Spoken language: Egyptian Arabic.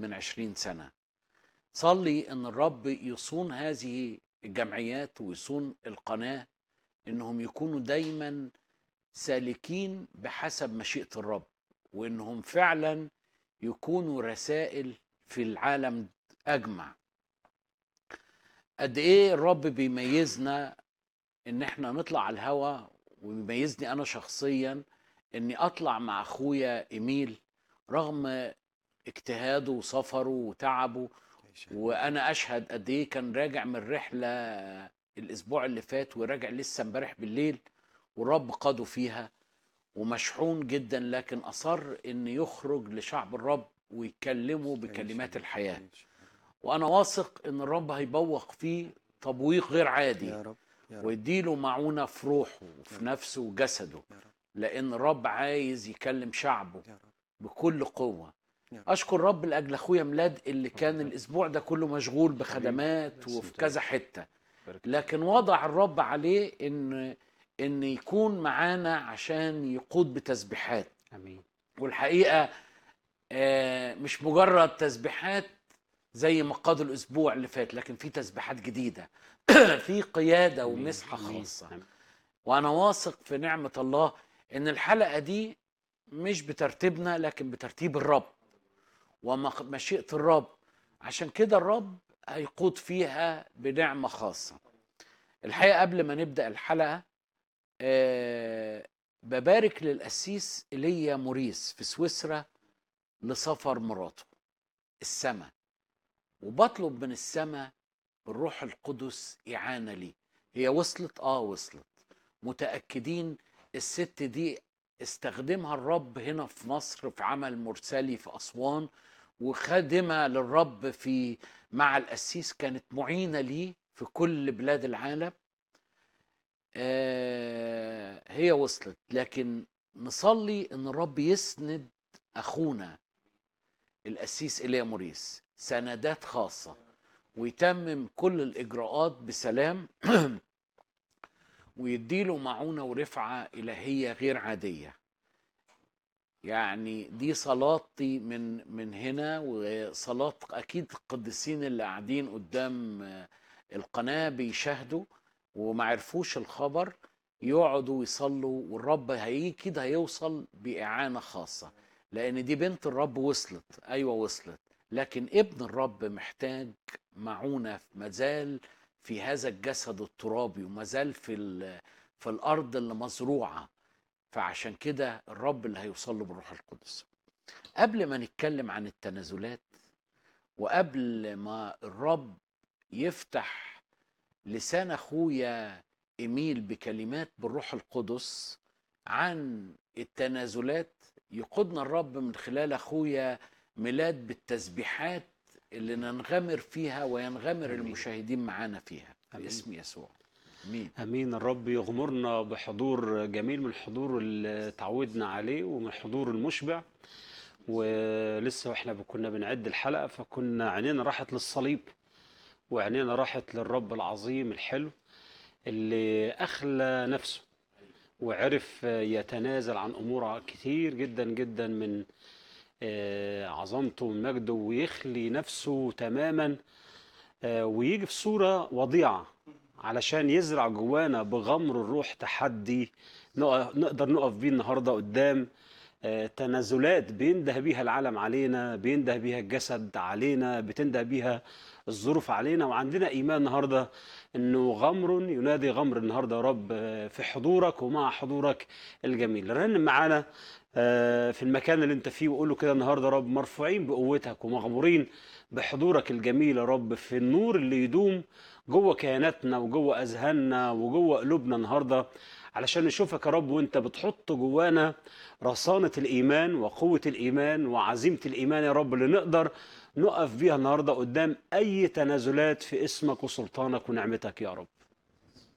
من عشرين سنة صلي ان الرب يصون هذه الجمعيات ويصون القناة انهم يكونوا دايما سالكين بحسب مشيئة الرب وانهم فعلا يكونوا رسائل في العالم اجمع قد ايه الرب بيميزنا ان احنا نطلع على الهوا ويميزني انا شخصيا اني اطلع مع اخويا ايميل رغم اجتهاده وسفره وتعبه وانا اشهد قد ايه كان راجع من رحله الاسبوع اللي فات وراجع لسه امبارح بالليل والرب قاده فيها ومشحون جدا لكن اصر ان يخرج لشعب الرب ويكلمه بكلمات الحياه وانا واثق ان الرب هيبوق فيه تبويق غير عادي يا رب يا رب ويديله معونه في روحه وفي نفسه وجسده يا رب لان الرب عايز يكلم شعبه يا رب بكل قوه نعم. اشكر رب لاجل اخويا ميلاد اللي كان يبارك. الاسبوع ده كله مشغول بخدمات بس وفي انت- كذا حته بارك لكن وضع الرب عليه ان ان يكون معانا عشان يقود بتسبيحات امين والحقيقه آه، مش مجرد تسبيحات زي ما قادوا الاسبوع اللي فات لكن في تسبيحات جديده في قياده أمين. ومسحه أمين. خاصه أمين. وانا واثق في نعمه الله ان الحلقه دي مش بترتيبنا لكن بترتيب الرب ومشيئه الرب عشان كده الرب هيقود فيها بنعمه خاصه الحقيقه قبل ما نبدا الحلقه آه ببارك للقسيس ايليا موريس في سويسرا لسفر مراته السماء وبطلب من السماء الروح القدس إعانة لي هي وصلت آه وصلت متأكدين الست دي استخدمها الرب هنا في مصر في عمل مرسلي في أسوان وخادمة للرب في مع القسيس كانت معينة لي في كل بلاد العالم آه هي وصلت لكن نصلي ان الرب يسند اخونا القسيس ايليا موريس سندات خاصه ويتمم كل الاجراءات بسلام ويديله معونه ورفعه الهيه غير عاديه يعني دي صلاتي من من هنا وصلاه اكيد القديسين اللي قاعدين قدام آه، القناه بيشاهدوا وما عرفوش الخبر يقعدوا يصلوا والرب هيجي كده هيوصل بإعانة خاصة لأن دي بنت الرب وصلت أيوة وصلت لكن ابن الرب محتاج معونة مازال في هذا الجسد الترابي ومازال في ال- في الأرض اللي مزروعة فعشان كده الرب اللي هيوصل له بالروح القدس قبل ما نتكلم عن التنازلات وقبل ما الرب يفتح لسان اخويا ايميل بكلمات بالروح القدس عن التنازلات يقودنا الرب من خلال اخويا ميلاد بالتسبيحات اللي ننغمر فيها وينغمر آمين. المشاهدين معانا فيها آمين. باسم يسوع امين امين الرب يغمرنا بحضور جميل من الحضور اللي تعودنا عليه ومن الحضور المشبع ولسه واحنا كنا بنعد الحلقه فكنا عينينا راحت للصليب وعينينا راحت للرب العظيم الحلو اللي اخلى نفسه وعرف يتنازل عن امور كتير جدا جدا من آه، عظمته ومجده ويخلي نفسه تماما آه، ويجي في صورة وضيعة علشان يزرع جوانا بغمر الروح تحدي نقف- نقدر نقف بيه النهاردة قدام آه، تنازلات بينده بيها العالم علينا بينده بيها الجسد علينا بتنده بيها الظروف علينا وعندنا إيمان النهاردة إنه غمر ينادي غمر النهاردة يا رب آه، في حضورك ومع حضورك الجميل رنم معانا آه، في المكان اللي انت فيه وقول له كده النهارده يا رب مرفوعين بقوتك ومغمورين بحضورك الجميل يا رب في النور اللي يدوم جوه كياناتنا وجوه اذهاننا وجوه قلوبنا النهارده علشان نشوفك يا رب وانت بتحط جوانا رصانه الايمان وقوه الايمان وعزيمه الايمان يا رب اللي نقدر نقف بيها النهارده قدام اي تنازلات في اسمك وسلطانك ونعمتك يا رب